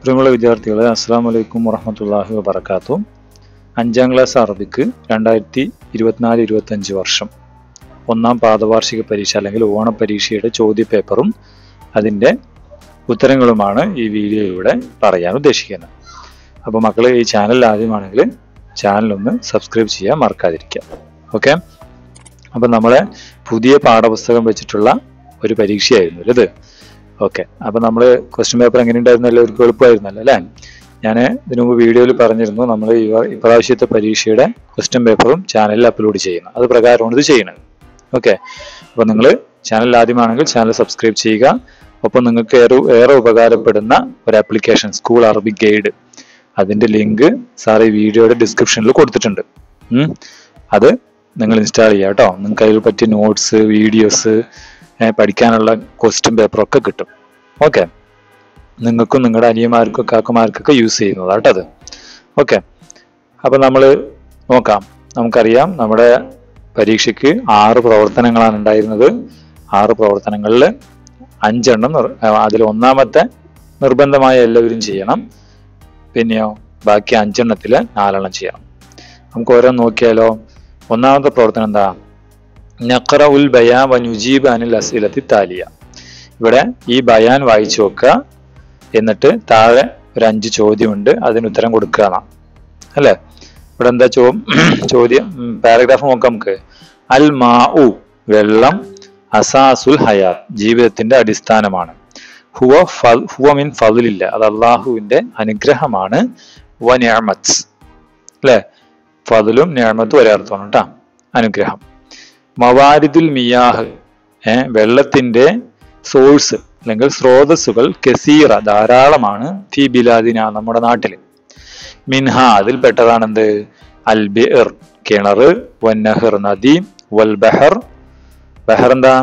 പ്രിയമുള്ള വിദ്യാർത്ഥികളെ അസ്സാം വലൈക്കും വറഹമത്തല്ലാഹി വബർക്കാത്തു അഞ്ചാം ക്ലാസ് അറബിക്ക് രണ്ടായിരത്തി ഇരുപത്തിനാല് ഇരുപത്തഞ്ച് വർഷം ഒന്നാം പാദവാർഷിക പരീക്ഷ അല്ലെങ്കിൽ ഓണപരീക്ഷയുടെ ചോദ്യപേപ്പറും അതിൻ്റെ ഉത്തരങ്ങളുമാണ് ഈ വീഡിയോയിലൂടെ പറയാൻ ഉദ്ദേശിക്കുന്നത് അപ്പോൾ മക്കൾ ഈ ചാനൽ ആദ്യമാണെങ്കിൽ ചാനലൊന്ന് സബ്സ്ക്രൈബ് ചെയ്യാൻ മറക്കാതിരിക്കുക ഓക്കെ അപ്പം നമ്മളെ പുതിയ പാഠപുസ്തകം വെച്ചിട്ടുള്ള ഒരു പരീക്ഷയായിരുന്നു ഇത് ഓക്കെ അപ്പം നമ്മൾ ക്വസ്റ്റ്യൻ പേപ്പർ എങ്ങനെ ഉണ്ടായിരുന്നു എല്ലാവർക്കും എളുപ്പമായിരുന്നല്ലോ അല്ലേ ഞാൻ ഇതിനു മുമ്പ് വീഡിയോയിൽ പറഞ്ഞിരുന്നു നമ്മൾ ഈ ഇപ്രാവശ്യത്തെ പരീക്ഷയുടെ ക്വസ്റ്റ്യൻ പേപ്പറും ചാനലിൽ അപ്ലോഡ് ചെയ്യുന്നു അത് പ്രകാരമാണ് ഇത് ചെയ്യുന്നത് ഓക്കെ അപ്പോൾ നിങ്ങൾ ചാനൽ ആദ്യമാണെങ്കിൽ ചാനൽ സബ്സ്ക്രൈബ് ചെയ്യുക ഒപ്പം നിങ്ങൾക്ക് ഏറെ ഏറെ ഉപകാരപ്പെടുന്ന ഒരു ആപ്ലിക്കേഷൻ സ്കൂൾ അറബിക് ഗൈഡ് അതിന്റെ ലിങ്ക് സാർ ഈ വീഡിയോയുടെ ഡിസ്ക്രിപ്ഷനിൽ കൊടുത്തിട്ടുണ്ട് ഉം. അത് നിങ്ങൾ ഇൻസ്റ്റാൾ ചെയ്യുക കേട്ടോ നിങ്ങൾക്ക് അതിൽ പറ്റിയ നോട്ട്സ് വീഡിയോസ് പഠിക്കാനുള്ള ക്വസ്റ്റ്യൻ പേപ്പറൊക്കെ കിട്ടും ഓക്കെ നിങ്ങൾക്കും നിങ്ങളുടെ അനിയന്മാർക്കും കാക്കുമാർക്കൊക്കെ യൂസ് ചെയ്യുന്നതാട്ടോ അത് ഓക്കെ അപ്പൊ നമ്മൾ നോക്കാം നമുക്കറിയാം നമ്മുടെ പരീക്ഷയ്ക്ക് ആറ് പ്രവർത്തനങ്ങളാണ് ഉണ്ടായിരുന്നത് ആറ് പ്രവർത്തനങ്ങളിൽ അഞ്ചെണ്ണം നിർ- അതിൽ ഒന്നാമത്തെ നിർബന്ധമായ എല്ലാവരും ചെയ്യണം പിന്നെയോ ബാക്കി അഞ്ചെണ്ണത്തിൽ നാലെണ്ണം ചെയ്യണം നമുക്ക് ഓരോ നോക്കിയാലോ ഒന്നാമത്തെ പ്രവർത്തനം എന്താ നഖറ ഉൽ ബയാൻ വനുജീബ് അനിൽ അസിലത്തി താലിയ ഇവിടെ ഈ ബയാൻ വായിച്ചു നോക്കുക എന്നിട്ട് താഴെ ഒരു അഞ്ച് ചോദ്യമുണ്ട് അതിന് ഉത്തരം കൊടുക്കുക എന്നാ അല്ലേ ഇവിടെ എന്താ ചോ ചോദ്യം പാരഗ്രാഫ് നോക്കാം നമുക്ക് അൽ മാ ഉ വെള്ളം അസാസുൽ ഹയാത്ത് ജീവിതത്തിന്റെ അടിസ്ഥാനമാണ് ഹുവ ഫൽ ഹുവ മിൻ ഫതിലില്ല അത് അള്ളാഹുവിന്റെ അനുഗ്രഹമാണ് വ നിഅമത്ത് അല്ലെ ഫതിലും നിഅമത്തും ഒരേ അർത്ഥമാണ് കേട്ടോ അനുഗ്രഹം മവാരിദുൽ മിയാഹ് ഏ വെള്ളത്തിന്റെ സോഴ്സ് അല്ലെങ്കിൽ സ്രോതസ്സുകൾ കസീറ ധാരാളമാണ് ഫി ബിലാദിന നമ്മുടെ നാട്ടിൽ മിൻഹ അതിൽ പെട്ടതാണെന്ത് അൽ ബിർ കിണർ വന്നഹർ നദി വൽ ബഹർ ബഹർ എന്താ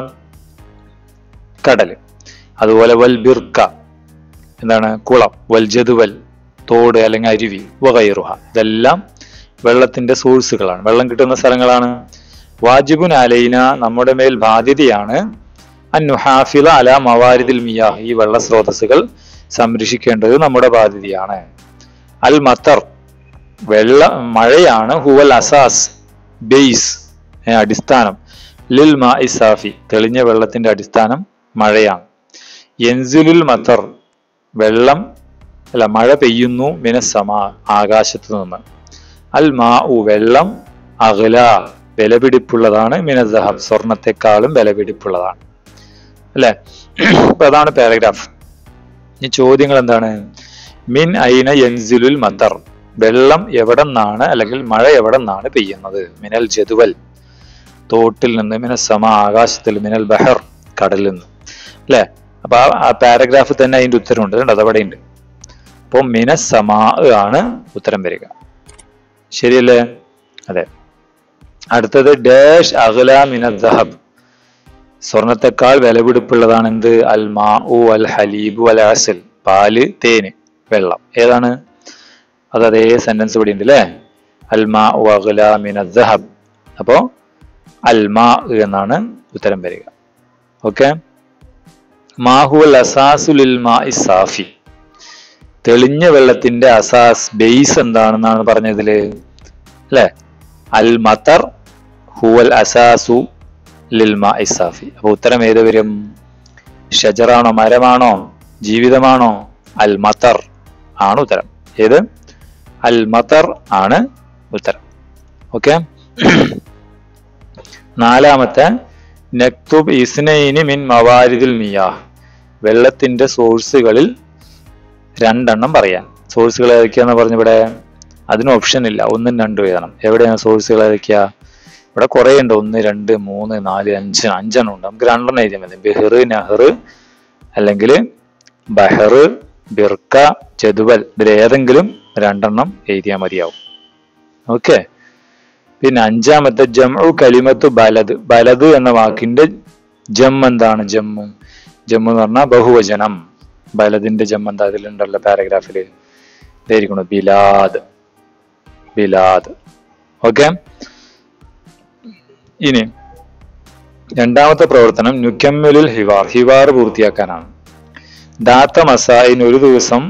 കടൽ അതുപോലെ വൽ ബിർക്ക എന്താണ് കുളം വൽ ജതുവൽ തോട് അല്ലെങ്കിൽ അരുവി വകൈറുഹ ഇതെല്ലാം വെള്ളത്തിന്റെ സോഴ്സുകളാണ് വെള്ളം കിട്ടുന്ന സ്ഥലങ്ങളാണ് വാജിബുൻ അലൈന നമ്മുടെ മേൽ ബാധ്യതയാണ് അന്നുഹാഫില അല മവാരിദിൽ മിയാ ഈ വെള്ള സ്രോതസ്സുകൾ സംരക്ഷിക്കേണ്ടത് നമ്മുടെ ബാധ്യതയാണ് അൽ മത്തർ വെള്ള മഴയാണ് ഹുവൽ അസാസ് ബേസ് ഏ, അടിസ്ഥാനം ലിൽ മാ ഇസാഫി തെളിഞ്ഞ വെള്ളത്തിന്റെ അടിസ്ഥാനം മഴയാണ് യൻസുലുൽ മത്തർ വെള്ളം അല്ല മഴ പെയ്യുന്നു മിനസമാ ആകാശത്ത് നിന്ന് അൽ മാ ഉ വെള്ളം അകല വിലപിടിപ്പുള്ളതാണ് മിനസഹബ് സ്വർണത്തെക്കാളും വിലപിടിപ്പുള്ളതാണ് അല്ലെ അപ്പൊ അതാണ് പാരഗ്രാഫ് ഈ ചോദ്യങ്ങൾ എന്താണ് മിൻ ഐന യൻസിലുൽ മത്തർ വെള്ളം എവിടെ നിന്നാണ് അല്ലെങ്കിൽ മഴ എവിടെ നിന്നാണ് പെയ്യുന്നത് മിനൽ ജതുവൽ തോട്ടിൽ നിന്ന് മിനൽ സമ ആകാശത്തിൽ മിനൽ ബഹർ കടലിൽ നിന്ന് അല്ലെ അപ്പൊ ആ- ആ പാരഗ്രാഫിൽ തന്നെ അതിന്റെ ഉത്തരമുണ്ട് കണ്ടോ അതവിടെ ഉണ്ട് അപ്പൊ മിനസ് സമാ ആണ് ഉത്തരം വരിക ശരിയല്ലേ അതെ അടുത്തത് ഡാഷ് അഖല മിന ദഹബ് സ്വർണത്തെക്കാൾ വിലപിടിപ്പുള്ളതാണ് എന്ത് അൽ മാ ഉ അൽ ഹലീബു അൽ അസൽ പാല് തേന് വെള്ളം ഏതാണ് അത് അതേ സെന്റൻസ് ഇവിടെ ഉണ്ട് അല്ലേ അൽ മാ ഉ അഖല മിന ദഹബ് അപ്പോ അൽ മാ എന്നാണ് ഉത്തരം വരിക ഓക്കെ മാഹുൽ അസാസുലിൽ മാ സാഫി തെളിഞ്ഞ വെള്ളത്തിന്റെ അസാസ് ബേസ് എന്താണെന്നാണ് പറഞ്ഞതില് അല്ലെ അൽ മത്തർ ഹുവൽ അസാസു ലിൽ മാ ഇസാഫി അപ്പൊ ഉത്തരം ഏത് വരും ഷജറാണോ മരമാണോ ജീവിതമാണോ അൽ മത്തർ ആണ് ഉത്തരം ഏത് അൽ മത്തർ ആണ് ഉത്തരം ഓക്കെ നാലാമത്തെ നക്തുബ് ഇസ്നൈനി മിൻ മവാരിദിൽ മിയാഹ് വെള്ളത്തിന്റെ സോഴ്സുകളിൽ രണ്ടെണ്ണം പറയാം സോഴ്സുകൾ ഏതൊക്കെയാന്ന് പറഞ്ഞിവിടെ അതിന് ഓപ്ഷൻ ഇല്ല ഒന്നും രണ്ടും എഴുതണം എവിടെയാണ് സോഴ്സുകൾ ഏതൊക്കെയാ ഇവിടെ കുറെ ഉണ്ട് ഒന്ന് രണ്ട് മൂന്ന് നാല് അഞ്ച് അഞ്ചെണ്ണം ഉണ്ട് നമുക്ക് രണ്ടെണ്ണം എഴുതിയാൽ മതി ബെഹർ നെഹർ അല്ലെങ്കിൽ ബഹർ ബിർക്ക ജതുവൽ ഇതിൽ ഏതെങ്കിലും രണ്ടെണ്ണം എഴുതിയാൽ മതിയാവും ഓക്കെ പിന്നെ അഞ്ചാമത്തെ ജംഉ കലിമത്ത് ബലത് ബലത് എന്ന വാക്കിന്റെ ജം എന്താണ് ജമ്മ് ജമ്മ് എന്ന് പറഞ്ഞാൽ ബഹുവചനം ബലദിന്റെ ജം എന്താ അതിലുണ്ടല്ലോ പാരഗ്രാഫില് ഇതായിരിക്കണം ബിലാദ് ബിലാദ് ഓക്കെ ഇനി രണ്ടാമത്തെ പ്രവർത്തനം നുക്കമ്മുലുൽ ഹിവാർ ഹിവാർ പൂർത്തിയാക്കാനാണ് ദാത്ത മസായിൻ ഒരു ദിവസം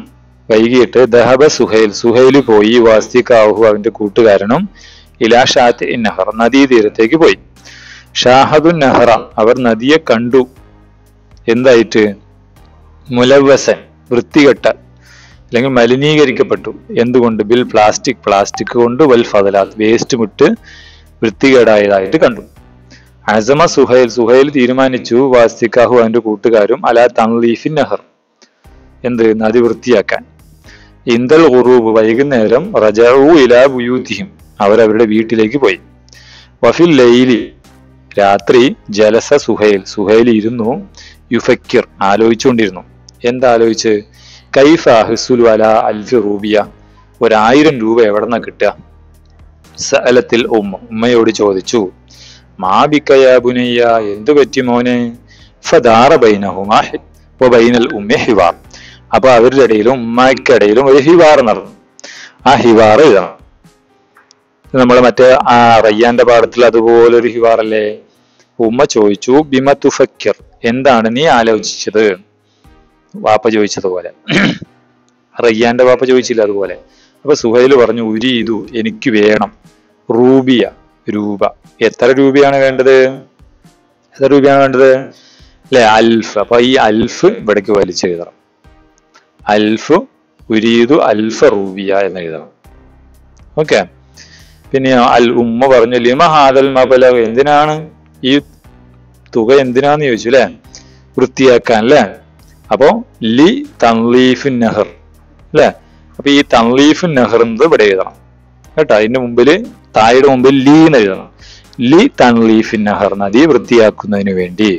വൈകിട്ട് ദഹബ സുഹൈൽ സുഹൈല് പോയി വാസ്തിക്കാഹു അവന്റെ കൂട്ടുകാരനും ഇലാ ഷാത്ത് നഹർ നദീതീരത്തേക്ക് പോയി ഷാഹദുൻ നഹറ അവർ നദിയെ കണ്ടു എന്തായിട്ട് മുലവസൻ വൃത്തികെട്ട അല്ലെങ്കിൽ മലിനീകരിക്കപ്പെട്ടു എന്തുകൊണ്ട് ബിൽ പ്ലാസ്റ്റിക് പ്ലാസ്റ്റിക് കൊണ്ട് വൽ ഫതലാത്ത് വേസ്റ്റ് വിട്ട് വൃത്തികേടായതായിട്ട് കണ്ടു അസമ സുഹൈൽ സുഹൈൽ തീരുമാനിച്ചു വാസ്തിക്കാഹു അവന്റെ കൂട്ടുകാരും അല തൻലീഫിൻ നഹർ എന്ത് നദി വൃത്തിയാക്കാൻ ഇന്ദൽ ഉറൂബ് വൈകുന്നേരം റജഊ ഇലാ ബുയൂത്തിഹിം അവരവരുടെ വീട്ടിലേക്ക് പോയി വഫിൽ ലൈലി രാത്രി ജലസ സുഹൈൽ സുഹൈൽ ഇരുന്നു യുഫക്കിർ ആലോചിച്ചുകൊണ്ടിരുന്നു എന്താലോചിച്ച് കൈഫ ഹിസുലു അല അൽഫി റൂബിയ ഒരായിരം രൂപ എവിടെന്നാ കിട്ടുക സഅലത്തിൽ ഉമ്മ ഉമ്മയോട് ചോദിച്ചു മാബിക്കയ ബുനയ്യ എന്തു പറ്റി മോനെ ഫദാറ ബൈനഹുമാ ഹി- വ ബൈനൽ ഉമ്മി ഹിവാർ അപ്പൊ അവരുടെ ഇടയിലും ഉമ്മയ്ക്കിടയിലും ഒരു ഹിവാർ നടന്നു ആ ഹിവാർ എഴുതണം നമ്മൾ മറ്റേ ആ റയ്യാന്റെ പാഠത്തിൽ അതുപോലെ ഒരു ഹിവാറല്ലേ ഉമ്മ ചോദിച്ചു ബിമ തുഫക്കിർ എന്താണ് നീ ആലോചിച്ചത് വാപ്പ ചോദിച്ചതുപോലെ റയ്യാന്റെ വാപ്പ ചോദിച്ചില്ല അതുപോലെ അപ്പൊ സുഹൈൽ പറഞ്ഞു ഉരി ഇതു എനിക്ക് വേണം റൂബിയ രൂപ എത്ര രൂപയാണ് വേണ്ടത് എത്ര രൂപയാണ് വേണ്ടത് അല്ലെ അൽഫ് അപ്പൊ ഈ അൽഫ് ഇവിടേക്ക് വലിച്ചെഴുതണം അൽഫ് ഉരീദു അൽഫ റൂബിയ എന്ന് എഴുതണം ഓക്കെ പിന്നെ അൽ ഉമ്മ പറഞ്ഞു ലിമ ഹാദൽ മബല എന്തിനാണ് ഈ തുക എന്തിനാന്ന് ചോദിച്ചു അല്ലെ വൃത്തിയാക്കാൻ അല്ലെ അപ്പോ ലി തൻലീഫിൻ നെഹർ അല്ലെ അപ്പൊ ഈ തൻലീഫിൻ നെഹർ എന്നത് ഇവിടെ എഴുതണം കേട്ടോ അതിന്റെ മുമ്പിൽ തായുടെ മുമ്പിൽ ലീ എന്ന് എഴുതണം ലി തൻലീഫിൻ നെഹർ നദി വൃത്തിയാക്കുന്നതിന് വേണ്ടി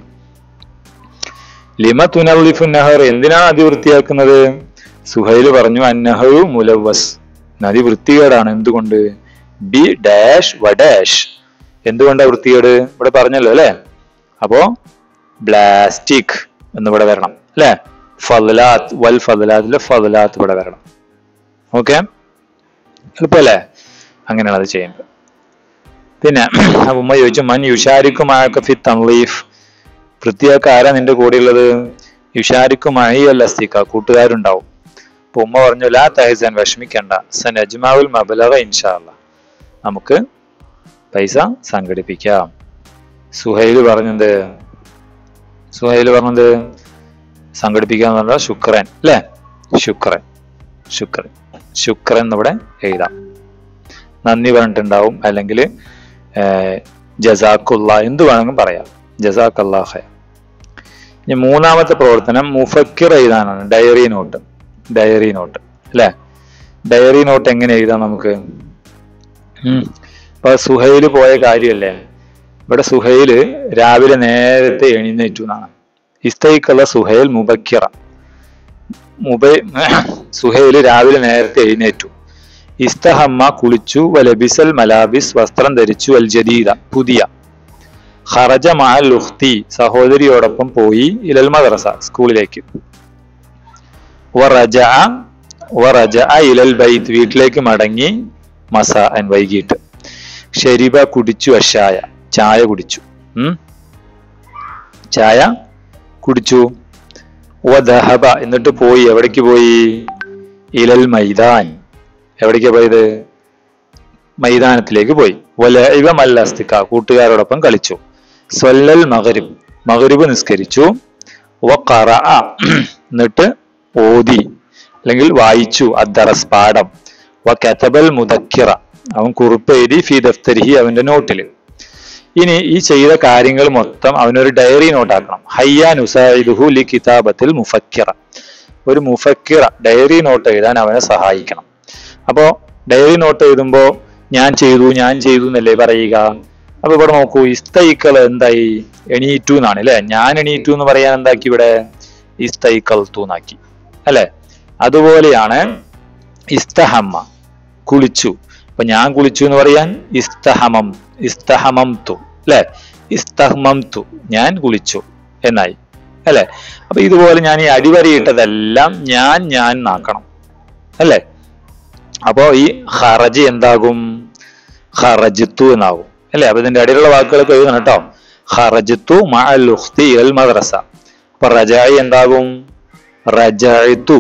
ലിമ തുനലിഫുൻ നെഹർ എന്തിനാണ് നദി വൃത്തിയാക്കുന്നത് സുഹൈല് പറഞ്ഞു അന്നഹു മുലവസ് നദി വൃത്തികേടാണ് എന്തുകൊണ്ട് ബി ഡാഷ് വ ഡാഷ് എന്തുകൊണ്ടാ വൃത്തികേട് ഇവിടെ പറഞ്ഞല്ലോ അല്ലെ അപ്പോ ബ്ലാസ്റ്റിക് എന്നിവിടെ വരണം അല്ലെ ഫലാത്ത് വൽ ഫലാത്തിലെ ഫലാത്ത് ഇവിടെ വരണം ഓക്കെ എളുപ്പല്ലേ അങ്ങനെയാണ് അത് ചെയ്യുന്നത് പിന്നെ ആ ഉമ്മ ചോദിച്ചു മൻ യുഷാരിക്കുമായൊക്കെ ഫി തൻലീഫ് വൃത്തിയാക്ക ആരാ നിന്റെ കൂടെയുള്ളത് യുഷാരിക്കുമായി അല്ല അസ്തിക്ക കൂട്ടുകാരുണ്ടാവും അപ്പൊ ഉമ്മ പറഞ്ഞു ലാ തഹസാൻ വിഷമിക്കണ്ട സൻ അജ്മാവുൽ മബലക ഇൻഷാല്ല നമുക്ക് പൈസ സംഘടിപ്പിക്കാം സുഹൈല് പറഞ്ഞത് സുഹൈല് പറഞ്ഞത് സംഘടിപ്പിക്കാന്ന് പറഞ്ഞാൽ ശുക്രൻ അല്ലേ ശുക്രൻ ശുക്രൻ ശുക്രൻ എന്നിവിടെ എഴുതാം നന്ദി പറഞ്ഞിട്ടുണ്ടാവും അല്ലെങ്കിൽ ജസാക്കുള്ള എന്ത് വേണമെങ്കിലും പറയാം ജസാഖല്ലാഹ ഇനി മൂന്നാമത്തെ പ്രവർത്തനം മുഫക്കിർ എഴുതാനാണ് ഡയറി നോട്ട് ഡയറി നോട്ട് അല്ലെ ഡയറി നോട്ട് എങ്ങനെ എഴുതാം നമുക്ക് ഉം. ഇപ്പൊ സുഹൈല് പോയ കാര്യമല്ലേ ഇവിടെ സുഹൈല് രാവിലെ നേരത്തെ എഴുന്നേറ്റു എന്നാണ് ഇസ്തൈക്കുള്ള സുഹൈൽ മുബക്കിറ മുബൈ സുഹൈല് രാവിലെ നേരത്തെ എഴുന്നേറ്റു ഇസ്തഹമ്മ കുളിച്ചു വലബിസൽ മലാബിസ് വസ്ത്രം ധരിച്ചു അൽ ജദീദ പുതിയ ഖറജ മഅൽ ഉഖ്തി സഹോദരിയോടൊപ്പം പോയി ഇലൽ മദ്രസ സ്കൂളിലേക്ക് വറജ വറജ ഇലൽ ബൈത്ത് വീട്ടിലേക്ക് മടങ്ങി മസ അൻ വൈകിട്ട് ഷെരിബ കുടിച്ചു അഷായ ചായ കുടിച്ചു ഉം ചായ കുടിച്ചു വദഹബ എന്നിട്ട് പോയി എവിടേക്ക് പോയി ഇലൽ മൈതാൻ എവിടേക്കാ പോയത് മൈതാനത്തിലേക്ക് പോയി വലഇബ മല്ലസ്തിക്ക കൂട്ടുകാരോടൊപ്പം കളിച്ചു സ്വല്ലൽ മകരിബ് മകരിബ് നിസ്കരിച്ചു വ ഖറ എന്നിട്ട് ഓതി അല്ലെങ്കിൽ വായിച്ചു അദ്ദറസ് പാഠം വ കതബൽ മുദക്കിറ അവൻ കുറിപ്പ് എഴുതി ഫി ദഫ്തരിഹി അവന്റെ നോട്ടിൽ ഇനി ഈ ചെയ്ത കാര്യങ്ങൾ മൊത്തം അവനൊരു ഡയറി നോട്ടാക്കണം ഹയ്യാൻ ഉസായിദുഹു ലി കിതാബത്തിൽ മുഫക്കിറ ഒരു മുഫക്കിറ ഡയറി നോട്ട് എഴുതാൻ അവനെ സഹായിക്കണം അപ്പോ ഡയറി നോട്ട് എഴുതുമ്പോ ഞാൻ ചെയ്തു ഞാൻ ചെയ്തു എന്നല്ലേ പറയുക അപ്പൊ ഇവിടെ നോക്കൂ ഇസ്തൈക്കൾ എന്തായി എണീറ്റു എന്നാണ് അല്ലെ ഞാൻ എണീറ്റു എന്ന് പറയാൻ എന്താക്കി ഇവിടെ ഇസ്തൈക്കൾ തൂന്നാക്കി അല്ലെ അതുപോലെയാണ് ഇസ്തഹമ്മ കുളിച്ചു അപ്പൊ ഞാൻ കുളിച്ചു എന്ന് പറയാൻ ഇസ്തഹമം ഇസ്തഹമം തു അല്ലെ ഇസ്തഹമം തു ഞാൻ കുളിച്ചു എന്നായി അല്ലെ അപ്പൊ ഇതുപോലെ ഞാൻ ഈ അടിവരയിട്ടതെല്ലാം ഞാൻ ഞാൻ നാക്കണം അല്ലെ അപ്പോ ഈ ഹറജ് എന്താകും ഹറജിത്തു എന്നാകും അല്ലെ അപ്പൊ ഇതിന്റെ അടിയിലുള്ള വാക്കുകളൊക്കെ എഴുതണം കേട്ടോ ഹറജിത്തു മഅൽ ഉഖ്തി ഇലൽ മദ്രസ അപ്പൊ റജായി എന്താകും റജഅതു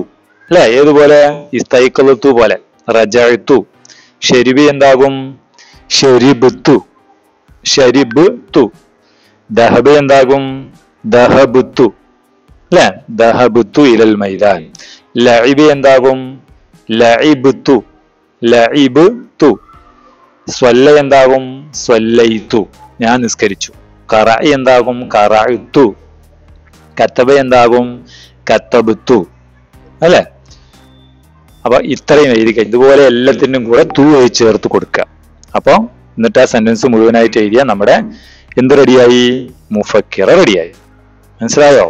അല്ലെ ഏതുപോലെ ഇസ്തൈക്കലത്തു പോലെ റജഅത്തു ഷെരിബി എന്താകും ഷെരിബുത്തു ഷരിബുത്തു ദഹബ് എന്താകും ദഹബുത്തു അല്ലെ ദഹബുത്തു ഇലൽ മൈദാൻ ലഇബ് എന്താകും ലഇബുത്തു ലഇബുത്തു സ്വല്ല എന്താകും സ്വല്ലയിത്തു ഞാൻ നിസ്കരിച്ചു കറ എന്താകും കറഅത്തു കത്തബ എന്താകും കത്തബുത്തു അല്ലെ അപ്പൊ ഇത്രയും എഴുതിക്കുക ഇതുപോലെ എല്ലാത്തിനും കൂടെ തൂ എഴുതി ചേർത്ത് കൊടുക്കുക അപ്പൊ എന്നിട്ട് ആ സെന്റൻസ് മുഴുവനായിട്ട് എഴുതിയാൽ നമ്മുടെ എന്ത് റെഡിയായി മുഫക്കിറ റെഡിയായി മനസ്സിലായോ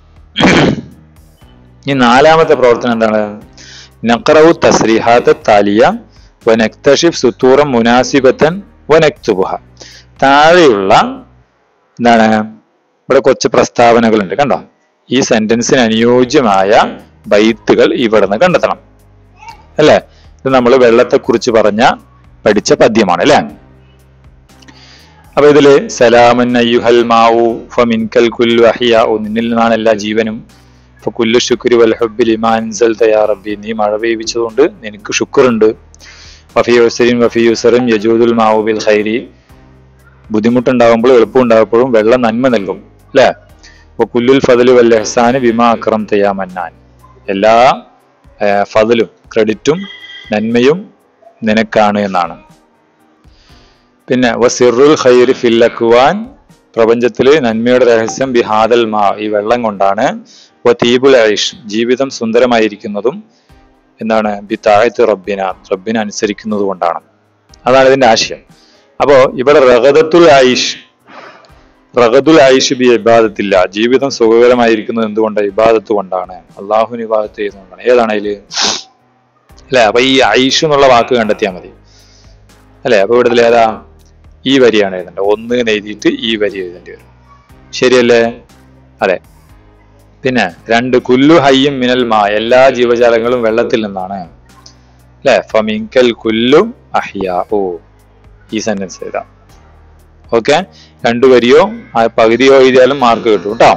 ഈ നാലാമത്തെ പ്രവർത്തനം എന്താണ് നഖറവു തസ്രീഹാത്ത് താലിയ വനക്തഷിഫ് സുത്തൂറം മുനാസിബത്തൻ വനക്തുബുഹ താഴെയുള്ള എന്താണ് ഇവിടെ കുറച്ച് പ്രസ്താവനകളുണ്ട് കണ്ടോ ഈ സെന്റൻസിന് അനുയോജ്യമായ ബൈത്തുകൾ ഇവിടെ നിന്ന് കണ്ടെത്തണം അല്ലേ ഇത് നമ്മൾ വെള്ളത്തെക്കുറിച്ച് പറഞ്ഞ പഠിച്ച പദ്യമാണ് അല്ലേ അപ്പൊ ഇതില് സലാമൻ അയ്യുഹൽ മാവു ഫമിൻകൽ കുല്ലു അഹിയ നിന്നിൽ നിന്നാണ് എല്ലാ ജീവനും ഇപ്പൊ കുല്ലു ശുക്രി വൽ ഹബ്ബിൽ ഇമാൻസൽ തയ്യാറബി നീ മഴ പെയ്വിച്ചതുകൊണ്ട് നിനക്ക് ശുക്റുണ്ട് വഫി യുസരിൻ വഫി യുസറിൻ യജൂദുൽ മാവു ബിൽ ഖൈരി ബുദ്ധിമുട്ടുണ്ടാകുമ്പോൾ എളുപ്പം ഉണ്ടാകുമ്പോഴും വെള്ളം നന്മ നൽകും അല്ലേ അപ്പൊ കുല്ലുൽ ഫതലു വൽ എഹ്സാന് ബിമാ അക്രം തയ്യാമന്നാൻ എല്ലാ ഏർ, ഫതലും ക്രെഡിറ്റും നന്മയും നിനക്കാണ് എന്നാണ് പിന്നെ വസിറുൽ ഖൈരി ഫിൽ അക്വാൻ പ്രപഞ്ചത്തില് നന്മയുടെ രഹസ്യം ബിഹാദൽ മാ ഈ വെള്ളം കൊണ്ടാണ് വ തീബുൽ ഐഷ് ജീവിതം സുന്ദരമായിരിക്കുന്നതും എന്താണ് ബിതായത്ത് റബ്ബിന റബ്ബിനെ അനുസരിക്കുന്നത് കൊണ്ടാണ് അതാണ് ഇതിന്റെ ആശയം അപ്പോ ഇവിടെ റഗദത്തുൽ ആയിഷ് റഗദുൽ ആയിഷ് ബി ഇബാദത്തില്ല ജീവിതം സുഖകരമായിരിക്കുന്നത് എന്തുകൊണ്ട് ഇബാദത്ത് കൊണ്ടാണ് അള്ളാഹുവിന് ഇബാദത്ത് ചെയ്യുന്നതുകൊണ്ടാണ് ഏതാണ് അതില് അല്ലെ അപ്പൊ ഈ ഐഷ് എന്നുള്ള വാക്ക് കണ്ടെത്തിയാൽ മതി അല്ലെ അപ്പൊ ഇവിടെ ഏതാ ഈ വരിയാണ് എഴുതേണ്ടത് ഒന്ന് എന്ന് എഴുതിയിട്ട് ഈ വരി എഴുതേണ്ടി വരും ശരിയല്ലേ അതെ പിന്നെ രണ്ട് കുല്ലു ഹയ്യും മിനൽ മാ എല്ലാ ജീവജാലങ്ങളും വെള്ളത്തിൽ നിന്നാണ് അല്ലെ ഫമിങ്കൽ കുല്ലു അഹിയ ഓ ഈ സെന്റൻസ് എഴുതാം ഓക്കെ രണ്ടു വരിയോ ആ പകുതിയോ എഴുതിയാലും മാർക്ക് കിട്ടും കേട്ടോ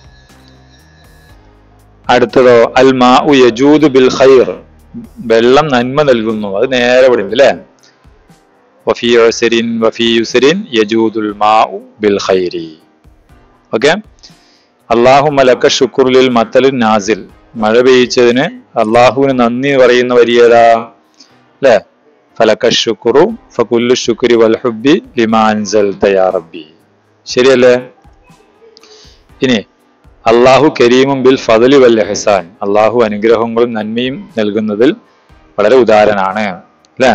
അടുത്തതോ അൽ മാ ഉ യജൂദ് ബിൽ ഖൈർ വെള്ളം നന്മ നൽകുന്നു അത് നേരെ പഠിക്കും അല്ലേ വഫി ഉസരിൻ വഫി യുസരിൻ യജൂദുൽ മാഉ ബിൽ ഖൈരി ഓക്കെ അള്ളാഹു മലക്ക ഷുക്രുലിൽ മത്തലുൻ നാസിൽ മഴ പെയ്യിച്ചതിന് അള്ളാഹുവിന് നന്ദി പറയുന്ന വരിയേതാ അല്ലേ ഫലക്ക ഷുക്രു ഫകുല്ലു ഷുക്രി വൽ ഹുബി ലിമാൻസൽ തയാ റബ്ബി ശരിയല്ലേ ഇനി അള്ളാഹു കരീമും ബിൽ ഫദലി വൽ എഹസാൻ അള്ളാഹു അനുഗ്രഹങ്ങളും നന്മയും നൽകുന്നതിൽ വളരെ ഉദാരനാണ് അല്ലേ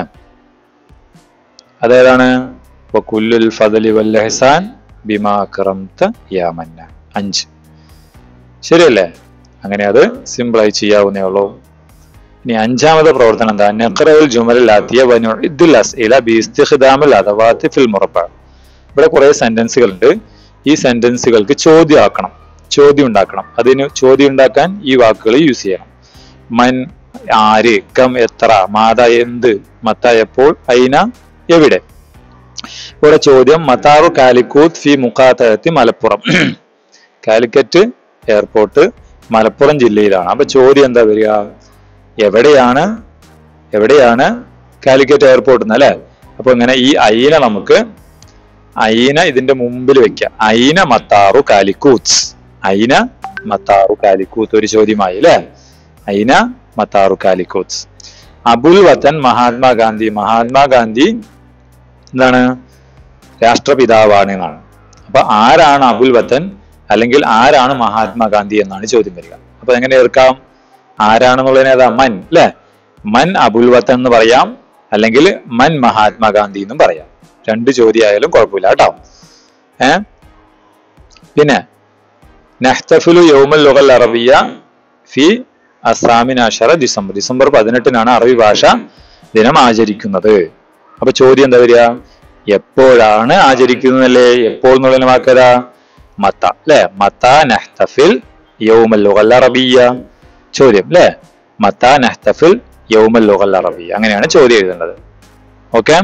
അതേതാണ് വകുല്ലുൽ ഫദലി വൽ എഹസാൻ ബിമാ കറംത യാ മന്ന അഞ്ച് ശരിയല്ലേ അങ്ങനെ അത് സിമ്പിളായി ചെയ്യാവുന്നേ ഉള്ളൂ ഇനി അഞ്ചാമത്തെ പ്രവർത്തനം എന്താ നഖറൽ ജുമലിൽ ആത്തിയ വനുഇദ്ദുൽ അസ്ഇല ബിസ്തിഖ്ദാമിൽ അദവാത്തി ഫിൽ മുറബ ഇവിടെ കുറെ സെന്റൻസുകൾ ഉണ്ട് ഈ സെന്റൻസുകൾക്ക് ചോദ്യമാക്കണം ചോദ്യം ഉണ്ടാക്കണം അതിന് ചോദ്യം ഉണ്ടാക്കാൻ ഈ വാക്കുകൾ യൂസ് ചെയ്യണം മൻ ആര് കം എത്ര മാത എന്ത് മത്ത എപ്പോൾ അയിന എവിടെ ഇവിടെ ചോദ്യം മത്താറു കാലിക്കൂത്ത് ഫി മുഖാത്തഴത്തി മലപ്പുറം കാലിക്കറ്റ് എയർപോർട്ട് മലപ്പുറം ജില്ലയിലാണ് അപ്പൊ ചോദ്യം എന്താ വരിക എവിടെയാണ് എവിടെയാണ് കാലിക്കറ്റ് എയർപോർട്ട് എന്ന് അല്ലെ അപ്പൊ ഇങ്ങനെ ഈ അയിന നമുക്ക് അയിന ഇതിന്റെ മുമ്പിൽ വെക്കാം അയിന മത്താറു കാലിക്കൂത്ത് അയിന മത്താറു കാലിക്കൂത്ത് ഒരു ചോദ്യമായി അല്ലെ അയിന മത്താറു കാലിക്കൂത്ത് അബുൽ വത്തൻ മഹാത്മാഗാന്ധി മഹാത്മാഗാന്ധി എന്താണ് രാഷ്ട്രപിതാവാണ് എന്നാണ് അപ്പൊ ആരാണ് അബുൽ വത്തൻ അല്ലെങ്കിൽ ആരാണ് മഹാത്മാഗാന്ധി എന്നാണ് ചോദ്യം വരിക അപ്പൊ എങ്ങനെ ഏർക്കാം ആരാണെന്നുള്ളതിന് ഏതാ മൻ അല്ലെ മൻ അബുൽ വത്തൻ എന്ന് പറയാം അല്ലെങ്കിൽ മൻ മഹാത്മാഗാന്ധി എന്നും പറയാം രണ്ട് ചോദ്യമായാലും കുഴപ്പമില്ല കേട്ടോ ഏ പിന്നെ നഹ്തഫുലു യൗമൽ ലുഗൽ അറബിയ ഫി അസാമിൻ അഷറ ഡിസംബർ ഡിസംബർ പതിനെട്ടിനാണ് അറബി ഭാഷ ദിനം ആചരിക്കുന്നത് അപ്പൊ ചോദ്യം എന്താ വരിക എപ്പോഴാണ് ആചരിക്കുന്നതല്ലേ എപ്പോൾ എന്നുള്ള വാക്കതാ മത്ത അല്ലെ മത്ത നഹ്തഫിൽ യൗമൽ ലുഗൽ അറബിയ ചോദ്യം അല്ലെ മത്ത നഹ്തഫിൽ യൗമൽ ലുഗൽ അറബിയ അങ്ങനെയാണ് ചോദ്യം എഴുതേണ്ടത് ഓക്കെ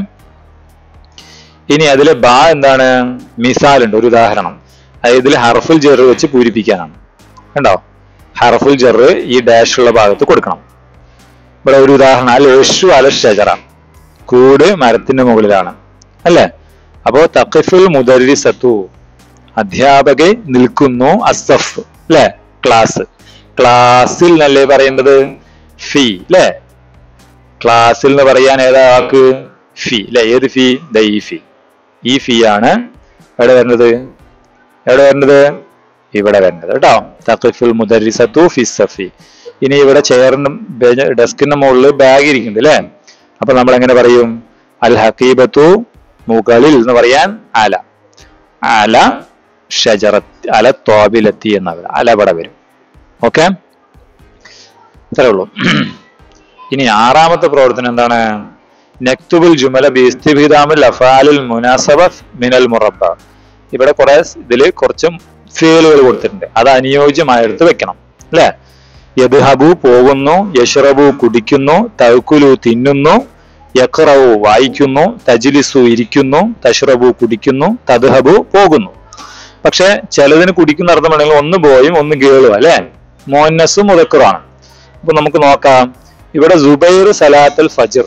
ഇനി അതിലെ ബാ എന്താണ് മിസാൽ ഉണ്ട് ഒരു ഉദാഹരണം അതായത് ഇതിൽ ഹർഫുൽ ജെറ് വെച്ച് പൂരിപ്പിക്കാനാണ് കണ്ടോ ഹർഫുൽ ജർ ഈ ഡാഷ് ഉള്ള ഭാഗത്ത് കൊടുക്കണം ഇവിടെ ഒരു ഉദാഹരണം അൽ യേശു അല ഷജറ കൂട് മരത്തിന്റെ മുകളിലാണ് അല്ലേ അപ്പോ തഖിഫുൽ മുദരിസത്തു അധ്യാപക നിൽക്കുന്നു അസഫ് അല്ലെ ക്ലാസ് ക്ലാസ്സിൽ എന്നല്ലേ പറയേണ്ടത് ഫി അല്ലെ ക്ലാസ്സിൽ എന്ന് പറയാൻ ഏതാ ആക്ക് ഫി അല്ലെ ഏത് ഫി ദ ഈ ഫി ഈ ഫി ആണ് എവിടെ വരുന്നത് എവിടെ വരുന്നത് ഇവിടെ വരുന്നത് കേട്ടോ തഖിഫുൽ മുദരിസത്തു ഫി സഫി ഇനി ഇവിടെ ചെയറിനും ഡെസ്കിന്റെ മുകളിൽ ബാഗ് ഇരിക്കുന്നുണ്ട് അല്ലെ അപ്പൊ നമ്മൾ എങ്ങനെ പറയും അൽ ഹക്കീബത്തു മുകളിൽ എന്ന് പറയാൻ അല അല ഷജറത്ത് അല തോബിലെത്തി എന്ന അല ഇവിടെ വരും ഓക്കെ ഇത്രേ ഉള്ളൂ ഇനി ആറാമത്തെ പ്രവർത്തനം എന്താണ് നക്തുബുൽ ജുമല ബിസ്തിബിദാമുൽ അഫാലുൽ മുനാസബ മിനൽ മുറബ ഇവിടെ കുറെ ഇതില് കുറച്ച് ഫേലുകൾ കൊടുത്തിട്ടുണ്ട് അത് അനുയോജ്യമായെടുത്ത് വെക്കണം അല്ലെ യദ്ഹബു പോകുന്നു യഷ്റബു കുടിക്കുന്നു തൗക്കുലു തിന്നുന്നു യഖ്റവു വായിക്കുന്നു തജ്ലിസു ഇരിക്കുന്നു തഷ്റബു കുടിക്കുന്നു തദ്ഹബു പോകുന്നു പക്ഷെ ചിലതിന് കുടിക്കുന്ന അർത്ഥമുണ്ടെങ്കിൽ ഒന്ന് ബോയും ഒന്ന് ഗേളും അല്ലെ മോന്നസും മുതക്കറുമാണ് അപ്പൊ നമുക്ക് നോക്കാം ഇവിടെ സുബൈർ സലാത്തൽ ഫജർ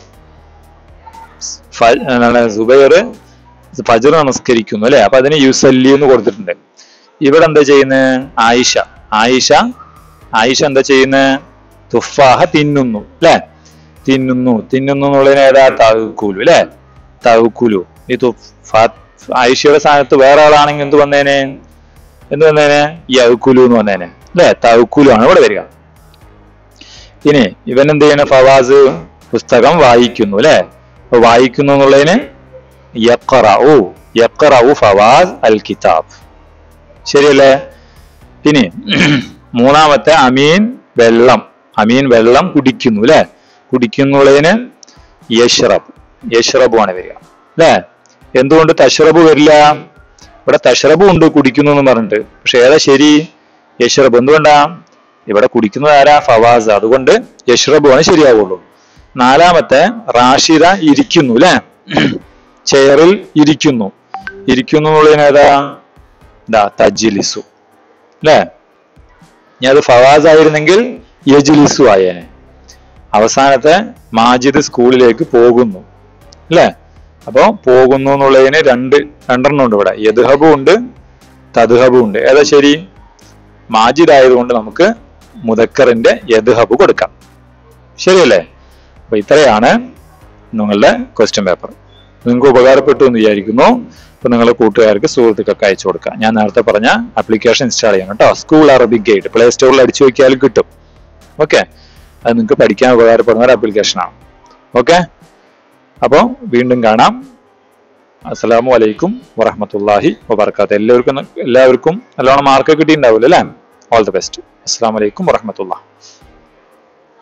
ഫ- എന്താണ് സുബൈർ ഫജർ നമസ്കരിക്കുന്നു അല്ലെ അപ്പൊ അതിന് യുസല്ലി എന്ന് കൊടുത്തിട്ടുണ്ട് ഇവിടെ എന്താ ചെയ്യുന്നത് ആയിഷ ആയിഷ ആയിഷ എന്താ ചെയ്യുന്നത് തുഫാഹ തിന്നുന്നു അല്ലെ തിന്നുന്നു തിന്നുന്നു എന്നുള്ളതിന് ഏതാ തവക്കുലു അല്ലെ തവക്കുലു ഈ തുഫ ആയിഷയുടെ സ്ഥാനത്ത് വേറെ ആളാണെങ്കിൽ എന്ത് വന്നേനെ എന്ത് വന്നേനെ യവക്കുലു എന്ന് വന്നേനെ അല്ലെ തവക്കുലു ആണ് ഇവിടെ വരിക ഇനി ഇവൻ എന്ത് ചെയ്യണ ഫവാസ് പുസ്തകം വായിക്കുന്നു അല്ലെ അപ്പൊ വായിക്കുന്നു എന്നുള്ളതിന് യഖറഉ യഖറഉ ഫവാസ് അൽ കിതാബ് ശരിയല്ലേ ഇനി മൂന്നാമത്തെ അമീൻ വെള്ളം അമീൻ വെള്ളം കുടിക്കുന്നു അല്ലെ കുടിക്കുന്നുള്ളതിന് യഷ്റബ് യഷ്റബു ആണ് വരിക അല്ലെ എന്തുകൊണ്ട് തഷ്റബ് വരില്ല ഇവിടെ തഷ്റബും ഉണ്ട് കുടിക്കുന്നു എന്ന് പറഞ്ഞിട്ട് പക്ഷെ ഏതാ ശരി യഷ്റബ് എന്തുകൊണ്ടാ ഇവിടെ കുടിക്കുന്നത് ആരാ ഫവാസ് അതുകൊണ്ട് യഷ്റബു ആണ് ശരിയാവുള്ളൂ നാലാമത്തെ റാഷിദ ഇരിക്കുന്നു അല്ലെ ചെയറിൽ ഇരിക്കുന്നു ഇരിക്കുന്നു എന്നുള്ളതിന് ഏതാ ദാ തജ്ലിസു അല്ലേ ഇനി അത് ഫവാസ് ആയിരുന്നെങ്കിൽ യജ്ലിസു ആയേനെ അവസാനത്തെ മാജിദ് സ്കൂളിലേക്ക് പോകുന്നു അല്ലേ അപ്പോ പോകുന്നു എന്നുള്ളതിന് രണ്ട് രണ്ടെണ്ണം ഉണ്ട് ഇവിടെ യദ്ഹബും ഉണ്ട് തദ്ഹബും ഉണ്ട് ഏതാ ശരി മാജിദ് ആയതുകൊണ്ട് നമുക്ക് മുദക്കറിന്റെ യദ്ഹബ് കൊടുക്കാം ശരിയല്ലേ അപ്പൊ ഇത്രയാണ് നിങ്ങളുടെ ക്വസ്റ്റ്യൻ പേപ്പർ നിങ്ങൾക്ക് ഉപകാരപ്പെട്ടു എന്ന് വിചാരിക്കുന്നു അപ്പൊ നിങ്ങളുടെ കൂട്ടുകാർക്ക് സുഹൃത്തുക്കൾക്ക് അയച്ചു കൊടുക്കാം ഞാൻ നേരത്തെ പറഞ്ഞ ആപ്ലിക്കേഷൻ ഇൻസ്റ്റാൾ ചെയ്യണം കേട്ടോ സ്കൂൾ അറബിക് ഗൈഡ് പ്ലേ സ്റ്റോറിൽ അടിച്ചു നോക്കിയാൽ കിട്ടും ഓക്കെ അത് നിങ്ങൾക്ക് പഠിക്കാൻ ഉപകാരപ്പെടുന്ന ഒരു ആപ്ലിക്കേഷനാണ് ഓക്കെ അപ്പോൾ വീണ്ടും കാണാം അസ്സലാമു അലൈക്കും വറഹമത്തല്ലാഹി വബർക്കാത്ത എല്ലാവർക്കും എല്ലാവർക്കും നല്ലോണം മാർക്ക് കിട്ടിയിട്ടുണ്ടാവില്ല അല്ലേ ഓൾ ദി ബെസ്റ്റ് അസ്സാം വലൈക്കും വറഹമത്തുള്ള